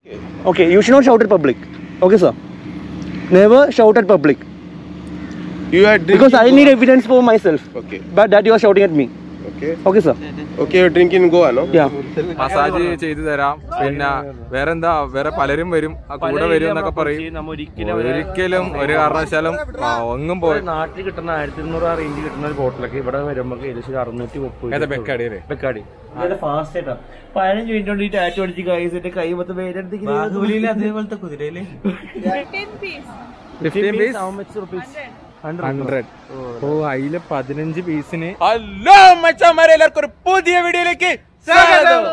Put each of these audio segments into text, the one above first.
Okay, you should not shout at public. Okay, sir. Never shout at public. You are drinking. Because I need evidence for myself. Okay. But that you are shouting at me. Okay. Okay, sir. Okay, you're drinking in Goa, no? Yeah. Massage ചെയ്തു തരാം പിന്നെ വേറെന്താ വേറെ പലരും വരും ആ കൂടെ വരും എന്നൊക്കെ പറയും നമ്മ ഒരിക്കലും ഒരിക്കലും ഒരു കാരണവശാലും ആ, ഒന്നും പോയി നാട്ടിൽ കിട്ടുന്ന ആയിരത്തി ഇരുന്നൂറ് ആ റേഞ്ച് കിട്ടുന്ന ഒരു ബോട്ടിലൊക്കെ ഇവിടെ വരുമ്പോൾ ഏകദേശം അറുന്നൂറ്റി മുപ്പത് ഏതാ ബെക്കാടി അല്ലേ ബെക്കാടി ഫാസ്റ്റ് ആയിട്ടാ പതിനഞ്ച് മിനിറ്റ് കൊണ്ട് ഈ ടാറ്റു അടിച്ച് കൈസ് എന്റെ കൈ മൊത്തം വേരെടുത്തേക്ക് അതേപോലത്തെ കുതിരയില് ഫിഫ്റ്റീൻ പീസ് ഹൺഡ്രഡ് ഓ അതില് പതിനഞ്ച് പീസിന് ഹലോ മച്ചാമാരെ എല്ലാവർക്കും ഒരു പുതിയ വീഡിയോയിലേക്ക് സ്വാഗതം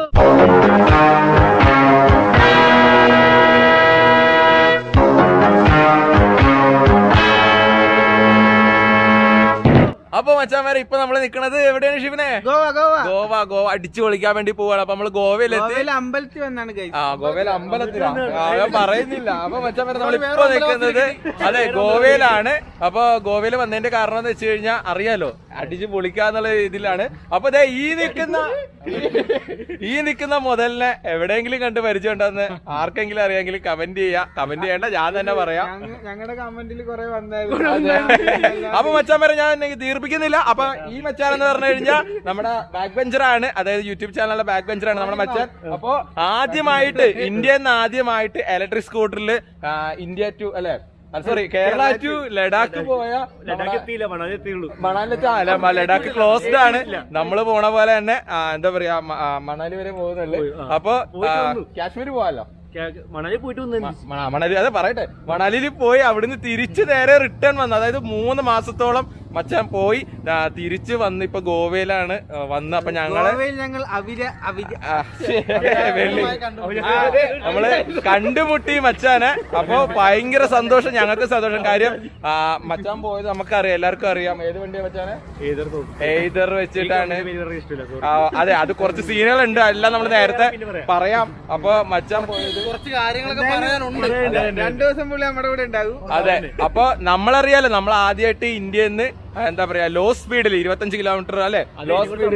അപ്പൊ മച്ചാമാരെ ഇപ്പൊ നമ്മള് നിക്കണത് എവിടെയാണ് ഷിബിനെ ഗോവ ഗോവ ഗോവ ഗോവ അടിച്ചു പൊളിക്കാൻ വേണ്ടി പോവാണ് അപ്പൊ നമ്മള് ഗോവയിലെത്തി ഗോവയിലെ അമ്പലത്തിൽ വന്നാണ് guys. ആ ഗോവയിൽ അമ്പലത്തിലാണ് അവൻ പറയുന്നില്ല അപ്പൊ മച്ചാൻ പറഞ്ഞ നമ്മളിപ്പോ നിൽക്കുന്നത് അതെ ഗോവയിലാണ് അപ്പൊ ഗോവയിൽ വന്നതിന്റെ കാരണം എന്ന് വെച്ച് കഴിഞ്ഞാൽ അറിയാലോ അടിച്ച് പൊളിക്കാന്നുള്ള ഇതിലാണ് അപ്പൊ ദേ ഈ നിൽക്കുന്ന ഈ നിൽക്കുന്ന മുതലിനെ എവിടെയെങ്കിലും കണ്ട് പരിചയമുണ്ടെന്ന് ആർക്കെങ്കിലും അറിയാമെങ്കിൽ കമന്റ് ചെയ്യാ കമന്റ് ചെയ്യണ്ട ഞാൻ തന്നെ പറയാം ഞങ്ങ- ഞങ്ങളുടെ കമന്റിൽ കുറെ വന്നായിരുന്നു അപ്പൊ മച്ചാൻ വരെ ഞാൻ എനിക്ക് ദീർഘിക്കുന്നില്ല അപ്പൊ ഈ മച്ചാൻ എന്ന് പറഞ്ഞു കഴിഞ്ഞാൽ നമ്മുടെ ബാക്ക് ബെഞ്ചർ ആണ് അതായത് യൂട്യൂബ് ചാനലിലെ ബാക്ക് ബെഞ്ചർ ആണ് നമ്മുടെ മച്ചാൻ അപ്പൊ ആദ്യമായിട്ട് ഇന്ത്യയിൽ നിന്ന് ആദ്യമായിട്ട് ഇലക്ട്രിക് സ്കൂട്ടറിൽ ഇന്ത്യ ടു അല്ലെ സോറി കേരള ടു ലഡാക്ക് പോയ ലഡാക്ക് എത്തിയില്ല മണാലി എത്തിയുള്ളൂ മണാലി അല്ല മ- ലഡാക്ക് ക്ലോസ്ഡ് ആണ് നമ്മള് പോണ പോലെ തന്നെ ആ, എന്താ പറയാ മ- ആ, മണാലി വരെ പോകുന്നുള്ളു അപ്പൊ ആ, കാശ്മീർ പോവാലോ മണാലി പോയിട്ട് വന്നു മ- മണാലി അതെ പറയട്ടെ മണാലിയിൽ പോയി അവിടുന്ന് തിരിച്ച് നേരെ റിട്ടേൺ വന്നു അതായത് മൂന്ന് മാസത്തോളം മച്ചാൻ പോയി ആ, തിരിച്ച് വന്ന് ഇപ്പൊ ഗോവയിലാണ് ആ, വന്ന് അപ്പൊ ഞങ്ങള് ഗോവയിൽ ഞങ്ങൾ അവിര അവിര ആ, വെള്ളി ആ, അതെ, നമ്മള് കണ്ടുമുട്ടി മച്ചാനെ അപ്പൊ ഭയങ്കര സന്തോഷം ഞങ്ങൾക്ക് സന്തോഷം കാര്യം ആ, മച്ചാൻ പോയത് നമുക്കറിയാം എല്ലാവർക്കും അറിയാം ഏത് വണ്ടിയാ മച്ചാനെ എയ്തർ വെച്ചിട്ടാണ് ആ, അതെ അത് കുറച്ച് സീനുകളുണ്ട് എല്ലാം നമ്മൾ നേരത്തെ പറയാം അപ്പൊ മച്ചാൻ പോയത് കുറച്ച് കാര്യങ്ങളൊക്കെ പറയാനുണ്ട് രണ്ടു ദിവസം പുള്ളി നമ്മുടെ കൂടെ ഉണ്ടാകും അതെ അപ്പൊ നമ്മളറിയാലോ നമ്മൾ ആദ്യമായിട്ട് ഇന്ത്യയിൽ നിന്ന് എന്താ പറയാ ലോ സ്പീഡിൽ ഇരുപത്തഞ്ച് കിലോമീറ്റർ അല്ലെ ലോ സ്പീഡിൽ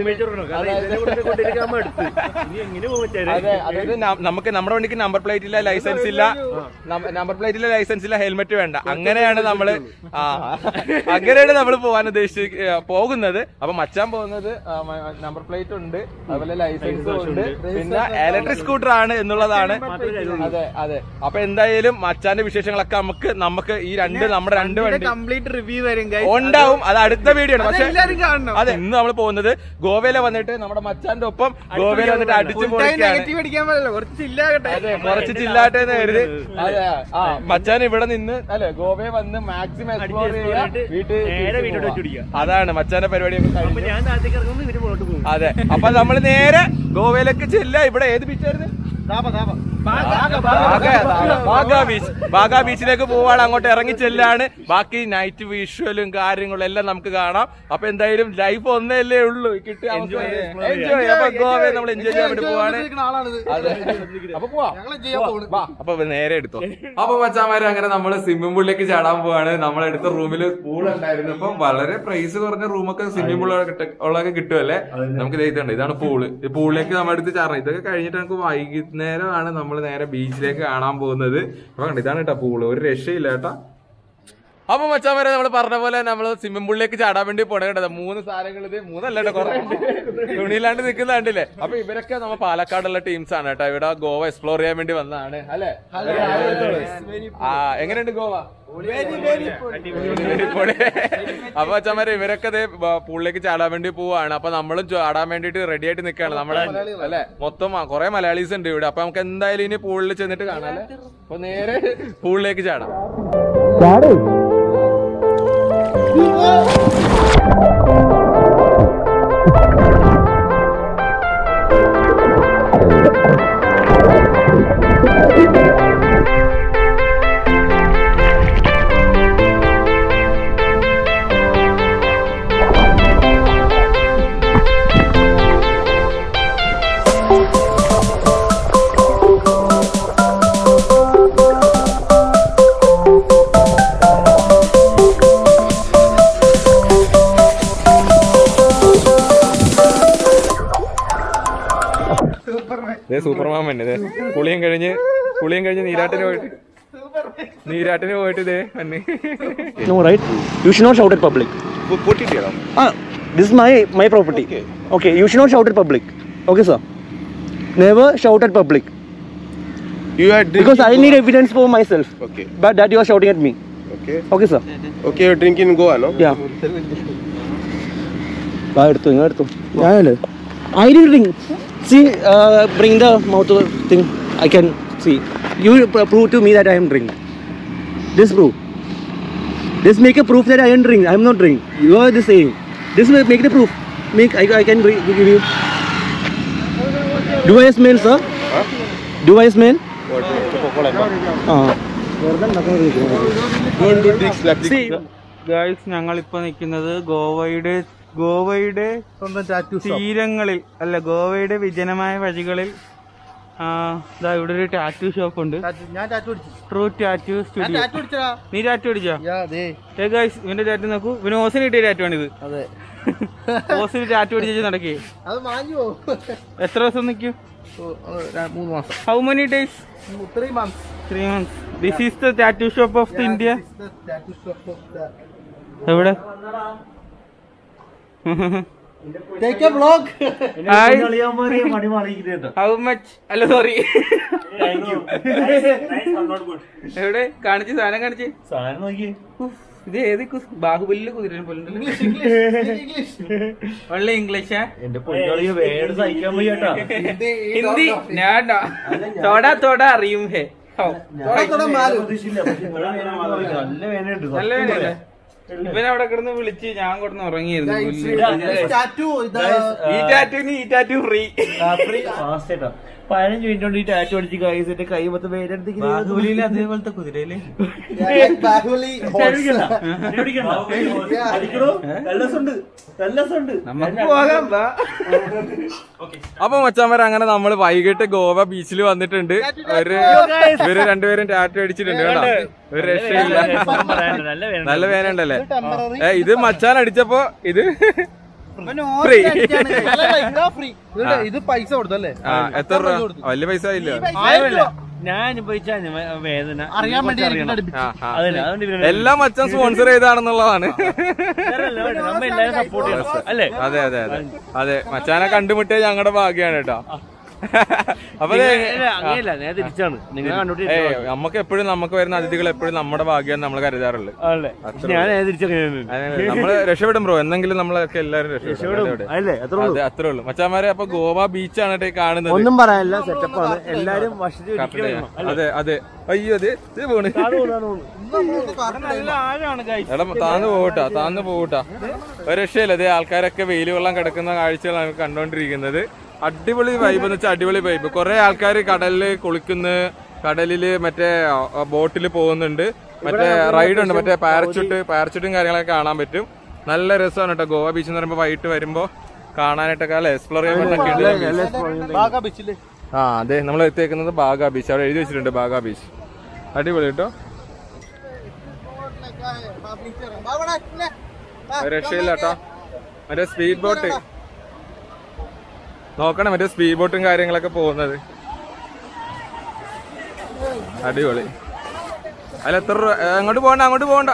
എങ്ങനെ പോകും അതെ അതായത് ന- നമുക്ക് നമ്മുടെ വണ്ടിക്ക് നമ്പർ പ്ലേറ്റ് ഇല്ല ലൈസൻസ് ഇല്ല നമ്പർ പ്ലേറ്റ് ഇല്ല ലൈസൻസ് ഇല്ല ഹെൽമെറ്റ് വേണ്ട അങ്ങനെയാണ് നമ്മള് ആ അങ്ങനെയാണ് നമ്മൾ പോകാൻ ഉദ്ദേശിച്ച് ഏ, പോകുന്നത് അപ്പൊ മച്ചാൻ പോകുന്നത് നമ്പർ പ്ലേറ്റ് ഉണ്ട് അതുപോലെ ലൈസൻസും ഉണ്ട് പിന്നെ ഇലക്ട്രിക് സ്കൂട്ടർ ആണ് എന്നുള്ളതാണ് അതെ അതെ അപ്പൊ എന്തായാലും മച്ചാന്റെ വിശേഷങ്ങളൊക്കെ നമുക്ക് നമുക്ക് ഈ രണ്ട് നമ്മുടെ രണ്ട് വണ്ടി കംപ്ലീറ്റ് റിവ്യൂ വരും guys. ഉണ്ടാവും അത് അടുത്ത വീഡിയോ ആണ് പക്ഷെ എല്ലാരും കാണണം അതെ ഇന്ന് നമ്മൾ പോകുന്നത് ഗോവയിലെ വന്നിട്ട് നമ്മുടെ മച്ചാന്റെ ഒപ്പം ഗോവയിൽ വന്നിട്ട് അടിച്ചു ഫുൾ ടൈം പൊളിക്കാണ് നെഗറ്റീവ് അടിക്കാൻ പാടില്ല കുറച്ച് ചില്ലാകട്ടെ അതെ കുറച്ച് ചില്ലാട്ടെ എന്ന് കരുതി അതെ ആ മച്ചാൻ ഇവിടെ നിന്ന് അല്ലെ ഗോവയിൽ വന്ന് മാക്സിമം എക്സ്പ്ലോർ ചെയ്യാ വീട്ടിൽ നേരെ തിരിച്ച് വീട്ടിലോട്ട് പോവാം. ചുടിക്കുക. അതാണ് മച്ചാന്റെ പരിപാടിയൊക്കെ അപ്പൊ കഴിഞ്ഞു ഞാൻ താഴത്തേക്ക് ഇറങ്ങുമ്പോൾ ഇവര് മുന്നോട്ട് പോകും അതെ അപ്പൊ നമ്മൾ നേരെ ഗോവയിലേക്ക് ചെല്ല ഇവിടെ ഏത് ബീച്ചായിരുന്നു ബാഗ ബീച്ച് ബാഗ ബീച്ചിലേക്ക് പോവാണ് അങ്ങോട്ട് ഇറങ്ങി ചെല്ലാണ് ബാക്കി നൈറ്റ് വിഷ്വലും കാര്യങ്ങളും എല്ലാം നമുക്ക് കാണാം അപ്പൊ എന്തായാലും ലൈഫ് ഒന്നല്ലേ ഉള്ളൂ കിട്ടുക എൻജോയ് അപ്പൊ ഗോവയെ നമ്മൾ എൻജോയ് ചെയ്യാൻ വേണ്ടി പോവാണ് അതെ അപ്പൊ പോവാം വാ, അപ്പൊ നേരെ എടുത്തോ അപ്പൊ മച്ചാമാര് അങ്ങനെ നമ്മള് സ്വിമ്മിംഗ് പൂളിലേക്ക് ചാടാൻ പോവാണ് നമ്മളെടുത്ത റൂമിൽ പൂൾ ഉണ്ടായിരുന്നു ഇപ്പം വളരെ പ്രൈസ് കുറഞ്ഞ റൂമൊക്കെ സ്വിമ്മിംഗ് പൂൾ ഉള്ളതൊക്കെ കിട്ടുമല്ലേ നമുക്ക് ഇത് ഇതുണ്ട് ഇതാണ് പൂള് ഈ പൂളിലേക്ക് നമ്മൾ എടുത്ത് ചാടണം ഇതൊക്കെ കഴിഞ്ഞിട്ട് നമുക്ക് വൈകുന്നേരമാണ് നമ്മൾ നേരെ ബീച്ചിലേക്ക് കാണാൻ പോകുന്നത് അപ്പൊ കണ്ടോ, ഇതാണ് കേട്ടോ പൂള് ഒരു രക്ഷയില്ല കേട്ടാ അപ്പൊ മച്ചാൻ വരെ നമ്മൾ പറഞ്ഞ പോലെ നമ്മൾ സ്വിമ്മിംഗ് പൂളിലേക്ക് ചാടാൻ വേണ്ടി പോണേ കേട്ടോ മൂന്ന് സാധനങ്ങൾ ഇത് മൂന്നല്ല കേട്ടോ കുറെ ഉണ്ട്. തുണിയിലാണ്ട് നിൽക്കുന്ന കണ്ടില്ലേ അപ്പൊ ഇവരൊക്കെ നമ്മ പാലക്കാടുള്ള ടീംസ് ആണ് കേട്ടോ ഇവിടെ ഗോവ എക്സ്പ്ലോർ ചെയ്യാൻ വേണ്ടി വന്നതാണ് അല്ലെ ആ എങ്ങനെയുണ്ട് ഗോവ അടിപൊളി. അപ്പൊ അച്ഛന്മാരെ ഇവരൊക്കെ ദേ ബ- പൂളിലേക്ക് ചാടാൻ വേണ്ടി പോവാണ് അപ്പൊ നമ്മളും ചാടാൻ വേണ്ടിട്ട് റെഡി ആയിട്ട് നിൽക്കുകയാണ് നമ്മളെ അല്ലെ മൊത്തം കുറെ മലയാളീസ് ഉണ്ട് ഇവിടെ അപ്പൊ നമുക്ക് എന്തായാലും ഇനി പൂളിൽ ചെന്നിട്ട് കാണാം അല്ലെ അപ്പൊ നേരെ പൂളിലേക്ക് ചാടാം സൂപ്പർമാൻ കുളിയും കഴിഞ്ഞ് കുളിയും കഴിഞ്ഞ് നീരാട്ടിന് പോയിട്ട് നീരാട്ടിന് പോയിട്ട് ഇതേ അന്ന് No, right? You should not shout at public. Put, put it here. Ah, this is my my property. Okay. Okay, you should not shout at public. Okay, sir. Never shout at public You are drinking. because I need evidence for myself. Okay. But that you are shouting at me. Okay. Okay, sir. Okay, you're drinking in Goa, no? Yeah. വാ എടുത്തു ഇങ്ങനെ എടുത്തു ഞാനല്ലേ I'd ring see bring the mouth thing I can see you prove to me that I am drink this prove this make a proof that I am drink I am not drink you are this saying this make the proof make I I can give you do I smell sir do I smell ah Don't do this like this. Guys ഞങ്ങൾ ഇപ്പൊ നിൽക്കുന്നത് ഗോവയുടെ ഗോവയുടെ സ്വന്തം tattoo തീരങ്ങളിൽ അല്ല ഗോവയുടെ വിജനമായ വഴികളിൽ ആ, ദാ ഇവിടെ ഒരു ടാറ്റു ഷോപ്പ് ഉണ്ട് ഞാൻ ടാറ്റു അടിച്ചു ട്രൂ ടാറ്റു സ്റ്റുഡിയോ ടാറ്റു അടിച്ചടാ നീ ടാറ്റു അടിച്ചോ യാ അതെ ഏ ഗായ്സ് ഇവന്റെ ടാറ്റു നോക്കൂ ഇവന് ഓസിന് കിട്ടിയ ടാറ്റു ആണിത് അതെ ഓസിന് ടാറ്റു അടിച്ചു നടക്കേ അത് മാഞ്ഞു പോകും എത്ര ദിവസം നിൽക്കും മൂന്ന് മാസം how many days three months three months this is the tattoo shop of the India എവിടെ ടേക്ക് എ വ്ലോഗ് മണി മാറിയിരിക്കുന്നത് ഹൗ മച്ച് അല്ല sorry thank you not good എവിടെ കാണിച്ച് സാധനം കാണിച്ച് സാധനം നോക്കി ഉഫ്, ഇത് ഏത് കുസ്- ബാഹുബലിയിലെ കുതിരനെ പോലെ ഉള്ള ഇംഗ്ലീഷാ എന്റെ പൊന്നളിയ വേട് സഹിക്കാൻ വയ്യട്ടാ ഹിന്ദി ഞാൻ തോടാ തോടാ അറിയും ഹേ ഹൗ. പ്രതീക്ഷയില്ല പക്ഷെ ഇവിടെ വേന മാറി. നല്ല വേനയുണ്ട് നല്ല വേനയല്ലേ ഇവൻ അവിടെ കിടന്ന് വിളിച്ച് ഞാൻ കിടന്ന് ഉറങ്ങിയിരുന്നു ഈ ടാറ്റുവിന് ഈ ടാറ്റു ഫ്രീ ഫാസ്റ്റ് ആയിട്ടാ പതിനഞ്ച് മിനിറ്റ് കൊണ്ട് ഈ ടാറ്റു അടിച്ച് കൈസ് എന്റെ കൈ മൊത്തം വേരെടുത്തേക്ക് അതേപോലത്തെ കുതിരയില് അടിക്കണോ നല്ല രസമുണ്ട് നല്ല രസമുണ്ട് നമുക്ക് പോകാം വാ. അപ്പൊ മച്ചാന്മാരെ അങ്ങനെ നമ്മൾ വൈകിട്ട് ഗോവ ബീച്ചിൽ വന്നിട്ടുണ്ട് ഒരു ഇവര് രണ്ടുപേരും ടാറ്റ അടിച്ചിട്ടുണ്ട് കേട്ടോ ഒരു രക്ഷയില്ല നല്ല വേന നല്ല വേന ഉണ്ടല്ലേ ഏ ഇത് മച്ചാൻ അടിച്ചപ്പോ ഇത് ഫ്രീ ഇത് പൈസ കൊടുത്തല്ലേ ആ എത്ര രൂപ വലിയ പൈസ ഇല്ല ഞാൻ അനുഭവിച്ച അനുഭ- വേദന അറിയാൻ വേണ്ടി കുറച്ച് അറിയണം. എനിക്കത് ആ, ആ. അതല്ല അതുകൊണ്ട് ഇവര് എല്ലാം മച്ചാൻ സ്പോൺസർ ചെയ്താണെന്നുള്ളതാണ് വേറെ അല്ല, വേണ്ട. നമ്മ എല്ലാവരും സപ്പോർട്ട് ചെയ്യണം അല്ലേ അതെ അതെ അതെ അതെ മച്ചാനെ കണ്ടുമുട്ടിയത് ഞങ്ങളുടെ ഭാഗ്യാണ് കേട്ടോ അപ്പൊ ദേ- അല്ല, അങ്ങനെയല്ല ഞാൻ തിരിച്ചാണ് നിങ്ങൾ കണ്ടോട്ട് ഏയ് നമുക്ക് എപ്പോഴും നമുക്ക് വരുന്ന അതിഥികൾ എപ്പോഴും നമ്മുടെ ഭാഗ്യം നമ്മൾ കരുതാറുള്ളത് അല്ലേ ഞാൻ തിരിച്ചങ്ങനെയാണ് അതിന് നമ്മള് രക്ഷപ്പെടും ബ്രോ എന്നെങ്കിലും നമ്മളൊക്കെ എല്ലാവരും രക്ഷപ്പെടും അതെ, അതെ. അല്ലേ അത്ര അതെ അത്രേ ഉള്ളൂ മച്ചാമാരെ അപ്പൊ ഗോവ ബീച്ചാണ് കേട്ടോ ഈ കാണുന്നത് ഒന്നും പറയാനില്ല സെറ്റപ്പാണ് എല്ലാരും വർഷത്തിൽ ഒരിക്കൽ വരണം. അതെ അതെ അയ്യോ അതെ ഇത് പോണ് നല്ല ആഴമാണ് guys. എടാ താന്ന് പോകട്ടാ താന്ന് പോകട്ടാ ഒരു രക്ഷയില്ല അതെ ആൾക്കാരൊക്കെ വെയിൽ വെള്ളം കിടക്കുന്ന കാഴ്ചകളാണ് നമുക്ക് കണ്ടോണ്ടിരിക്കുന്നത് അടിപൊളി വൈബ് എന്ന് വെച്ചാൽ അടിപൊളി വൈബ് കുറെ ആൾക്കാർ കടലില് കുളിക്കുന്നു കടലില് മറ്റേ ബോട്ടിൽ പോകുന്നുണ്ട് മറ്റേ റൈഡ് ഉണ്ട് മറ്റേ പാരച്യൂട്ട് പാരച്യൂട്ടും കാര്യങ്ങളൊക്കെ കാണാൻ പറ്റും നല്ല രസമാണ് കേട്ടോ ഗോവ ബീച്ച് എന്ന് പറയുമ്പോൾ വൈകിട്ട് വരുമ്പോ കാണാനായിട്ടൊക്കെ അല്ലെ എക്സ്പ്ലോർ ചെയ്യാൻ പറ്റുന്നൊക്കെ ഉണ്ട് ആ അതെ നമ്മൾ എത്തിയേക്കുന്നത് ബാഗ ബീച്ച് അവിടെ എഴുതി വെച്ചിട്ടുണ്ട് ബാഗ ബീച്ച് അടിപൊളി കേട്ടോ ഒരു രക്ഷയില്ല കേട്ടോ മറ്റേ സ്പീഡ് ബോട്ട് നോക്കണം മറ്റേ സ്പീഡ് ബോട്ടും കാര്യങ്ങളൊക്കെ പോകുന്നത് അടിപൊളി അല്ല എത്ര രൂപ ഏ, അങ്ങോട്ട് പോകണ്ട അങ്ങോട്ട് പോകണ്ട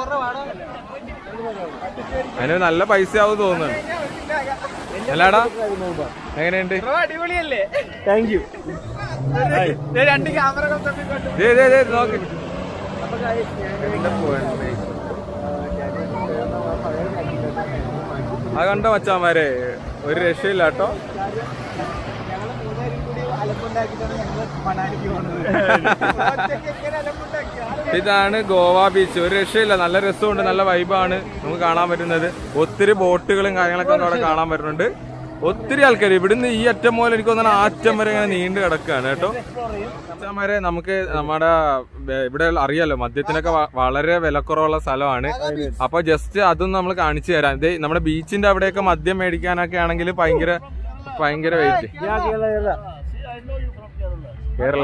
അതിന് നല്ല പൈസ ആവും തോന്നുന്നുണ്ട് അല്ലാടാ എങ്ങനെയുണ്ട് അടിപൊളിയല്ലേ താങ്ക് യു ദേ രണ്ട് ക്യാമറ ദേ, ദേ, ദേ, നോക്ക് എവിടെ പോയത്? അത് കണ്ടോ മച്ചാമാരെ ഒരു രക്ഷയില്ല കേട്ടോ ഇതാണ് ഗോവ ബീച്ച് ഒരു രക്ഷയില്ല നല്ല രസമുണ്ട് നല്ല വൈബാണ് നമുക്ക് കാണാൻ പറ്റുന്നത് ഒത്തിരി ബോട്ടുകളും കാര്യങ്ങളൊക്കെ നമുക്ക് അവിടെ കാണാൻ പറ്റുന്നുണ്ട് ഒത്തിരി ആൾക്കാർ ഇവിടുന്ന് ഈ അറ്റം മുതൽ എനിക്ക് തോന്നുന്നു ആ അറ്റം വരെ ഇങ്ങനെ നീണ്ടു കിടക്കുകയാണ് കേട്ടോ അച്ഛന്മാരെ നമുക്ക് നമ്മുടെ വെ- ഇവിടെ അറിയാലോ മദ്യത്തിനൊക്കെ വ- വളരെ വിലക്കുറവുള്ള സ്ഥലമാണ് അപ്പൊ ജസ്റ്റ് അതും നമ്മൾ കാണിച്ചു തരാം ഇത് നമ്മുടെ ബീച്ചിന്റെ അവിടെയൊക്കെ മദ്യം മേടിക്കാനൊക്കെ ആണെങ്കിൽ ഭയങ്കര ഭയങ്കര wait Kerala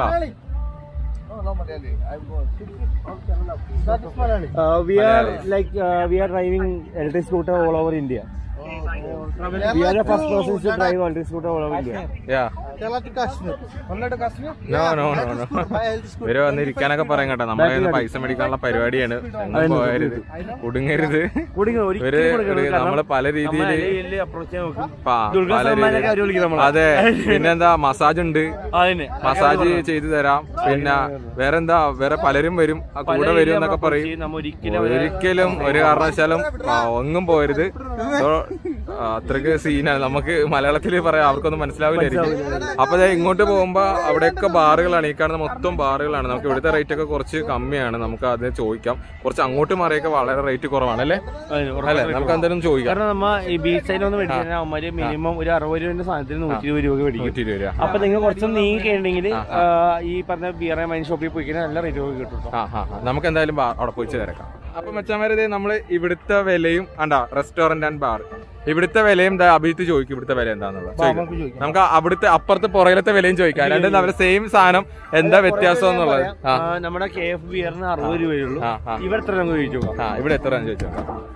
Uh, we are like uh, we are driving electric scooter all over India. We are the first persons to drive all this route all over India. Yeah. Kerala to Kashmir. Kerala to Kashmir? No, no, no, no. ഇവര് വന്നിരിക്കാനൊക്കെ പറയും കേട്ടോ നമ്മളെ പൈസ മേടിക്കാനുള്ള പരിപാടിയാണ് എങ്ങും പോകരുത് കുടുങ്ങരുത് കുടുങ്ങ ഇവര് ഒരിക്കലും കൊടുക്കരുത്. കാരണം നമ്മള് പല രീതിയില് നമ്മള് approach ചെയ്യാൻ നോക്കും. പ- ദുൽഖർ പല സൽമാനെ രീതിയിൽ- കാര്യം വിളിക്കും നമ്മള്. അതെ പിന്നെന്താ മസാജ് ഉണ്ട് അതിന്. മസാജ് ചെയ്തു തരാം പിന്നെ വേറെന്താ വേറെ പലരും വരും ആ പല കൂടെ വരും രീതിയിൽ എന്നൊക്കെ നമ്മൾ പറയും ചെയ്യും. നമ്മ ഒരിക്കലും അവരെ- ഒരിക്കലും ഒരു കാരണവശാലും ആ, ഒന്നും പോരുത് So, ആ, അത്രക്ക് സീനാണ് നമുക്ക് മലയാളത്തിൽ പറയാം അവർക്കൊന്നും മനസ്സിലാവില്ലായിരിക്കും അപ്പൊ ദേ ഇങ്ങോട്ട് പോകുമ്പോ അവിടെയൊക്കെ ബാറുകളാണ് ഈ കാണുന്ന മൊത്തം ബാറുകളാണ് നമുക്ക് ഇവിടുത്തെ റേറ്റ് ഒക്കെ കുറച്ച് കമ്മിയാണ് നമുക്ക് അത് ചോദിക്കാം കുറച്ച് അങ്ങോട്ട് മാറിയൊക്കെ വളരെ റേറ്റ് കുറവാണ് അല്ലേ അതിന് ഉറപ്പായിട്ടും അല്ലേ നമുക്ക് എന്തായാലും ചോദിക്കാം കാരണം നമ്മ ഈ ബീച്ച് സൈഡിൽ ഒന്ന് മേടിച്ചാൽ അവന്മാര് മിനിമം ഒരു അറുപത് രൂപയുടെ സാധനത്തിന് നൂറ്റി ഇരുപത് രൂപ മേടിക്കും നൂറ്റി ഇരുപത് രൂപ അപ്പൊ നിങ്ങൾ കുറച്ചൊന്ന് നീങ്ങി കഴിഞ്ഞെങ്കിൽ ഈ പറഞ്ഞ ബിയർ മൈൻ ഷോപ്പിൽ പോയി കഴിഞ്ഞാൽ നല്ല റേറ്റ് ഒക്കെ കിട്ടും കേട്ടോ. ആ ആ ആ. നമുക്ക് എന്തായാലും ബാ- അവിടെ പോയി തിരക്കാം അപ്പൊ മച്ചാമാരെ നമ്മള് ഇവിടുത്തെ വിലയും അണ്ടാ റെസ്റ്റോറന്റ് ആൻഡ് ബാർ ഇവിടുത്തെ വിലയും ദാ അഭിജിത്ത് ചോദിക്കും ഇവിടുത്തെ വില എന്താന്നുള്ളത് ചോദിക്കാം. നമുക്ക് അവിടുത്തെ അപ്പുറത്തെ പുറകിലത്തെ വിലയും ചോദിക്കാം രണ്ടും അവരുടെ സെയിം സാധനം എന്താ വ്യത്യാസം എന്നുള്ളത് ആ ആ, നമ്മുടെ കെ എഫ് ബിയറിന് അറുപത് രൂപയുള്ളൂ ആ, ആ. ഇവിടെ എത്ര നമുക്ക് ചോദിച്ചു നോക്കാം ആ ഇവിടെ എത്ര ചോദിച്ചു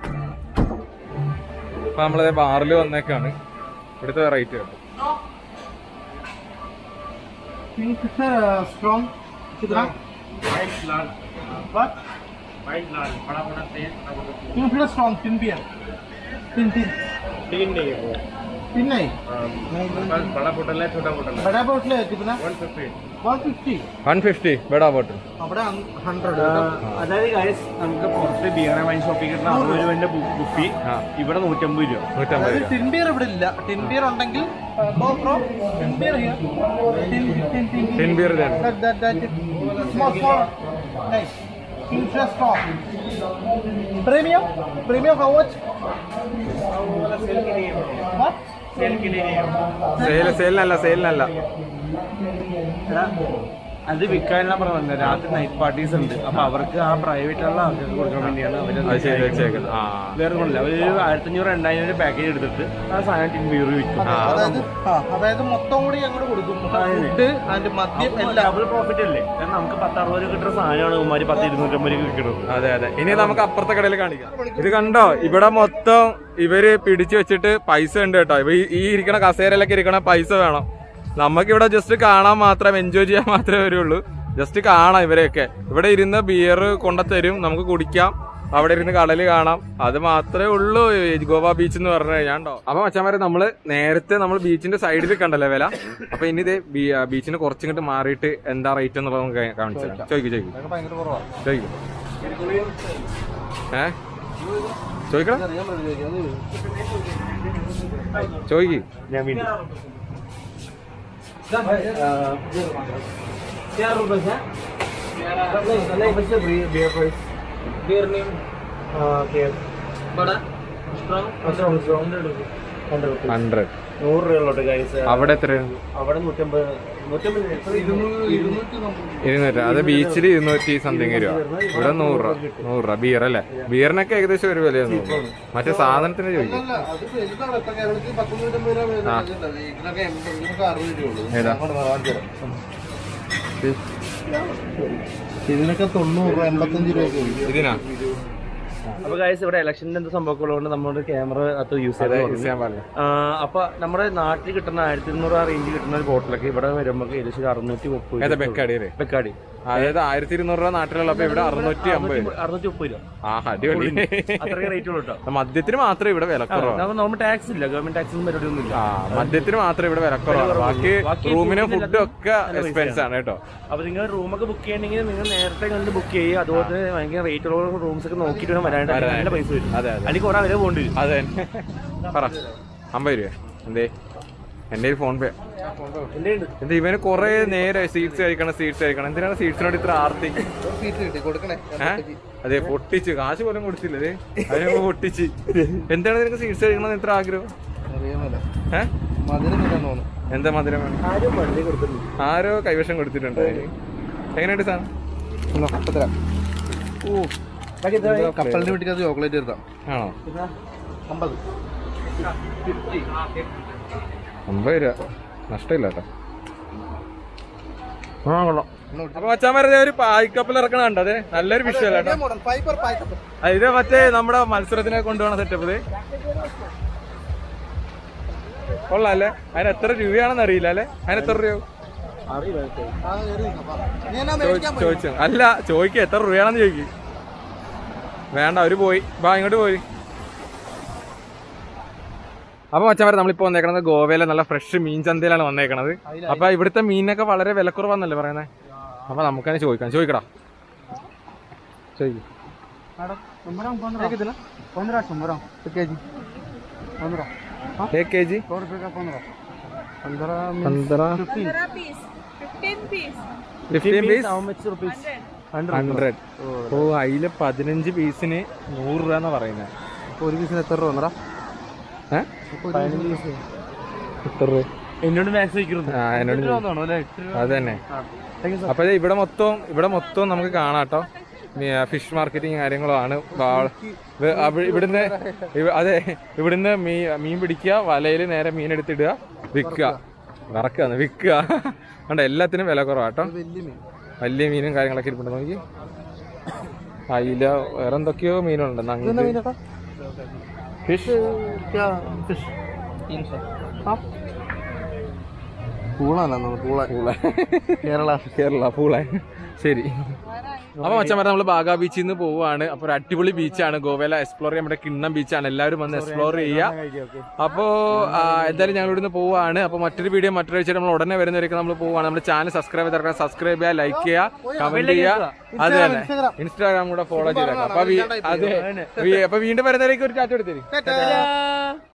അപ്പൊ നമ്മളത് ബാറിൽ വന്നേക്കാണ് ഇവിടുത്തെ റേറ്റ് കേട്ടോ Pink uh, strong. कितना? What? Pink plus strong, tin beer. Tin tin. Tin नहीं. बड़ा बोतल है कितना? 150. 150. വൺ ഫിഫ്റ്റി ബെഡാ ബോട്ടിൽ അവിടെ 100. അതായത് ഗൈസ് നമുക്ക് പുറത്ത് ബിയർ മൈൻ ഷോപ്പിൽ കിട്ടുന്ന അറുപത് രൂപന്റെ കുപ്പി ആ. ഇവിടെ നൂറ്റമ്പത് രൂപ നൂറ്റമ്പത് അതായത് രൂപ ടിൻ ബിയർ ഇവിടെ ഇല്ല ടിൻ ബിയർ ഉണ്ടെങ്കിൽ bro tin beer tin tin tin ten beer ഇതാണ് that that that small small nice interest strong premium premium how much what sale സെയിലിനല്ല സെയിലിനല്ല എടാ, അത് വിൽക്കാനുള്ള പറഞ്ഞത് രാത്രി നൈറ്റ് പാർട്ടീസ് ഉണ്ട് അപ്പൊ അവർക്ക് ആ പ്രൈവറ്റ് ഉള്ള ആൾക്കാർക്ക് കൊടുക്കാൻ വേണ്ടിയാണ് അവര് അത് ചെയ്ത് വെച്ചേക്കുന്നത് ആ വേറെ ഒന്നുമില്ല അവര് ആയിരത്തഞ്ഞൂറ് രണ്ടായിരം പാക്കേജ് എടുത്തിട്ട് ആ സാധനം ടിൻ ബിയർ വിൽക്കും ആ. അതായത് ആ, അതായത് മൊത്തം കൂടി അങ്ങോട്ട് കൊടുക്കും ഫുഡ് അതിന്റെ മദ്യം എല്ലാം ഡബിൾ പ്രോഫിറ്റ് അല്ലേ കാരണം നമുക്ക് പത്ത് അറുപത് രൂപ കിട്ടുന്ന സാധനമാണ് ഉമ്മാര് പത്ത് ഇരുന്നൂറ്റമ്പത് രൂപ വിൽക്കുന്നത് അതെ അതെ ഇനി നമുക്ക് അപ്പുറത്തെ കടയിൽ കാണിക്കാം ഇത് കണ്ടോ ഇവിടെ മൊത്തം ഇവര് പിടിച്ചു വെച്ചിട്ട് പൈസ ഉണ്ട് കേട്ടോ ഇവ ഈ- ഈ ഇരിക്കണ കസേരയിലൊക്കെ ഇരിക്കണ പൈസ വേണം നമുക്ക് ഇവിടെ ജസ്റ്റ് കാണാൻ മാത്രം എൻജോയ് ചെയ്യാൻ മാത്രമേ വരുള്ളൂ ജസ്റ്റ് കാണാം ഇവരെയൊക്കെ ഇവിടെ ഇരുന്ന് ബിയർ കൊണ്ടുത്തരും നമുക്ക് കുടിക്കാം അവിടെ ഇരുന്ന് കടല് കാണാം അത് മാത്രമേ ഉള്ളൂ ഈ ഗോവ ബീച്ച് എന്ന് പറഞ്ഞു കഴിഞ്ഞാണ്ടോ അപ്പൊ മച്ചാമാരെ നമ്മള് നേരത്തെ നമ്മൾ ബീച്ചിന്റെ സൈഡിൽ കണ്ടല്ലേ വില അപ്പൊ ഇനി ഇത് ബീച്ചിന് കുറച്ചിങ്ങോട്ട് മാറിയിട്ട് എന്താ റേറ്റ് എന്നുള്ളത് നമുക്ക് കാണിച്ചു തരാം ചോദിക്കും ചോദിക്കും ഭയങ്കര കുറവാണ് ചോദിക്കും ഏ ചോദിക്കണം ചോദിക്കും ഞാൻ വീണ്ടും ഹൺഡ്രഡ് നൂറ് രൂപയുള്ളോട്ട് ഗൈസ് അവിടെ എത്രയാണ് അവിടെ നൂറ്റമ്പത് നൂറ്റമ്പത് എത്ര ഇരുന്നൂറ് അത് ബീച്ചിൽ ഇരുന്നൂറ്റി സംതിങ് രൂപ ഇവിടെ നൂറ് രൂപ നൂറ് രൂപ ബിയർ അല്ലേ ബിയറിനൊക്കെ ഏകദേശം ഒരു വിലയാണ് തോന്നുന്നു മറ്റേ സാധനത്തിന് ചോദിക്കും അല്ല അത് വലുതാണ് ഇപ്പൊ കേരളത്തിൽ പത്ത് നൂറ്റമ്പത് രൂപ വരുന്നുണ്ട് ഇതിനൊക്കെ എൺപത് ഇതിനൊക്കെ അറുപത് രൂപ ഉള്ളൂ ഏതാ? അങ്ങോട്ട് കാണിച്ചു തരാം. ഇതിനൊക്കെ തൊണ്ണൂറ് രൂപ എൺപത്തഞ്ച് രൂപയൊക്കെ ഉള്ളൂ ഇതിനാ അപ്പൊ ഗൈസ് ഇവിടെ ഇലക്ഷന്റെ എന്ത് സംഭവമൊക്കെ ഉള്ളതുകൊണ്ട് നമ്മുടെ ക്യാമറ അത് യൂസ് അതെ ചെയ്ത് യൂസ് ചെയ്യാൻ പാടില്ല അപ്പൊ നമ്മുടെ നാട്ടിൽ കിട്ടുന്ന ആയിരത്തി ഇരുന്നൂറ് ആ റേഞ്ച് കിട്ടുന്ന ഒരു ബോട്ടിലൊക്കെ ഇവിടെ വരുമ്പോൾ ഏകദേശം ഒരു അറുന്നൂറ്റി മുപ്പത് ഏതാ ബെക്കാടി അല്ലേ ബെക്കാടി അതായത് ആയിരത്തി ഇരുന്നൂറ് രൂപ നാട്ടിലുള്ള അപ്പൊ ഇവിടെ അറുന്നൂറ്റി അമ്പത് അറുന്നൂറ്റി മുപ്പത് രൂപ ആ അടിപൊളി അത്രയും റേറ്റ് ഉള്ളൂ കേട്ടോ മദ്യത്തിന് മാത്രമേ ഇവിടെ വില കുറവാണ് നമ്മൾ ടാക്സ് ഇല്ല ഗവൺമെന്റ് ടാക്സ് ഒന്നും പരിപാടി ഒന്നും ഇല്ല ആ മദ്യത്തിന് മാത്രമേ ഇവിടെ വില കുറവാണ് ബാക്കി ബാക്കി റൂമിനും ഫുഡിന് ഫുഡും ഒക്കെ നല്ല എക്സ്പെൻസ് ആണ് കേട്ടോ അപ്പൊ നിങ്ങൾ റൂമൊക്കെ ബുക്ക് ചെയ്യണമെങ്കിൽ നിങ്ങൾ നേരത്തെ കണ്ട് ബുക്ക് ചെയ്യുക അതുപോലെ തന്നെ ഭയങ്കര റേറ്റ് ഉള്ള റൂംസ് ഒക്കെ നോക്കിയിട്ട് വേണം വരാനായിട്ട് അല്ലെങ്കിൽ നല്ല പൈസ വരും അതെ അതെ അല്ലെങ്കിൽ കുറെ വില പോകേണ്ടി വരും അതെ പറ അമ്പത് രൂപ എന്തേ എന്റെ ഫോൺ പേ എന്റെ ഉണ്ട് എന്താ ഇവന് കൊറേ നേരെ സീറ്റ്സ് കഴിക്കണം സീറ്റ്സ് കഴിക്കണം എന്തിനാണ് സീറ്റ്സിനോട് ഇത്ര ആർത്തി സീറ്റ് കിട്ടി കൊടുക്കണേ ഏ? അതെ പൊട്ടിച്ച് കാശ് പോലും കൊടുത്തില്ല അതെ അതിനൊക്കെ പൊട്ടിച്ച് എന്താണ് നിനക്ക് സീറ്റ്സ് കഴിക്കണം ഇത്ര ആഗ്രഹം അറിയാമല്ലോ ഏഹ് മധുരം ഇല്ലെന്ന് തോന്നുന്നു എന്താ മധുരം വേണം ആരും വണ്ടി കൊടുത്തിട്ടുണ്ട് ആരോ കൈവശം കൊടുത്തിട്ടുണ്ട് അതിന് എങ്ങനെയുണ്ട് സാധനം എന്നാ, അപ്പൊ തരാം. ബാക്കി എത്ര ആയി? കപ്പലിന്റെ വീട്ടിൽ അത് ചോക്ലേറ്റ് എടുത്താം ആണോ അമ്പത് അമ്പത് രൂപ നഷ്ടമില്ല കേട്ടോ ആ കൊള്ളാം അപ്പൊ മച്ചാമാരെ ഒരു പായ്ക്കപ്പിൽ ഇറക്കണ കണ്ടോ അതെ നല്ലൊരു വിഷയം കേട്ടോ മോഡൽ ഫൈബർ പായ്ക്കപ്പ് ആ, ഇത് മറ്റേ നമ്മുടെ മത്സരത്തിനെ കൊണ്ടുപോകണ സെറ്റപ്പ് ഇത് കൊള്ളാം അല്ലേ അതിന് എത്ര രൂപയാണെന്ന് അറിയില്ല അല്ലേ അതിന് എത്ര രൂപ ചോദി- ചോദിച്ചു അല്ല ചോദിക്കുക എത്ര രൂപയാണെന്ന് ചോദിക്കും വേണ്ട അവര് പോയി ബാ ഇങ്ങോട്ട് പോയി അപ്പൊ മച്ചന്മാരെ നമ്മളിപ്പോ വന്നേക്കണത് ഗോവയിലെ നല്ല ഫ്രഷ് മീൻ ചന്തയിലാണ് വന്നേക്കണത് അപ്പൊ ഇവിടുത്തെ മീനൊക്കെ വളരെ വിലക്കുറവാന്നല്ലേ പറയുന്നത് അപ്പൊ നമുക്കതിനെ ചോദിക്കാം ചോദിക്കടാ ചോദിക്കും पंद्रह पंद्रह के जी पंद्रह एक के जी सौ रुपये का पंद्रह पंद्रह पंद्रह piece, fifteen piece, fifteen piece hundred. Hundred ഓ അതില് പതിനഞ്ച് പീസിന് നൂറ് രൂപ എന്നാ പറയുന്നത് ഒരു പീസിന് എത്ര രൂപ വന്നടാ ഏഹ് എത്ര രൂപ എന്നോട് മാക്സ് വയ്ക്കുന്നു ആ എന്നോട് ചോദിച്ചു. അല്ലേ അത് തന്നെ അപ്പൊ ദേ ഇവിടെ മൊത്തം ഇവിടെ മൊത്തം നമുക്ക് കാണാം കേട്ടോ ഫിഷ് മാർക്കറ്റിംഗ് കാര്യങ്ങളാണ് വാ- വെ- അവ- ഇവിടുന്ന് ഇവ- അതെ ഇവിടുന്ന് മീൻ മീൻ പിടിക്കുക വലയിൽ നേരെ മീൻ എടുത്തിടുക വിൽക്കുക വറക്കുക വിൽക്കുക കണ്ട എല്ലാത്തിനും വില കുറവാട്ടോ വലിയ മീനും കാര്യങ്ങളൊക്കെ ഇരിപ്പുണ്ട് നോക്കി അയില വേറെ എന്തൊക്കെയോ മീനുണ്ട് നങ്ക് ഫിഷ് പൂളാണ് പൂള പൂള കേരള കേരള പൂള ശരി അപ്പൊ മച്ചന്മാരെ നമ്മള് ബാഗ ബീച്ചിൽ നിന്ന് പോവാണ് അപ്പൊ ഒരു അടിപൊളി ബീച്ചാണ് ഗോവയില എക്സ്പ്ലോർ ചെയ്യാൻ പറ്റിയ കിണ്ണം ബീച്ചാണ് എല്ലാവരും വന്ന് എക്സ്പ്ലോർ ചെയ്യുക അപ്പോ ആ, എന്തായാലും ഞങ്ങൾ ഇവിടുന്ന് പോവാണ് അപ്പൊ മറ്റൊരു വീഡിയോ മറ്റൊരു ആഴ്ച നമ്മൾ ഉടനെ വരുന്നവരൊക്കെ നമ്മൾ പോവാണ് നമ്മുടെ ചാനൽ സബ്സ്ക്രൈബ് ചെയ്തെടുക്കുക സബ്സ്ക്രൈബ് ചെയ്യുക ലൈക്ക് ചെയ്യുക കമന്റ് ചെയ്യുക അത് തന്നെ ഇൻസ്റ്റാഗ്രാം കൂടെ ഫോളോ ചെയ്തേക്കാം അപ്പൊ വീ- അതെ വീ- അപ്പൊ വീണ്ടും വരുന്നവരേക്ക് ഒരു ചാറ്റ് എടുത്തേരി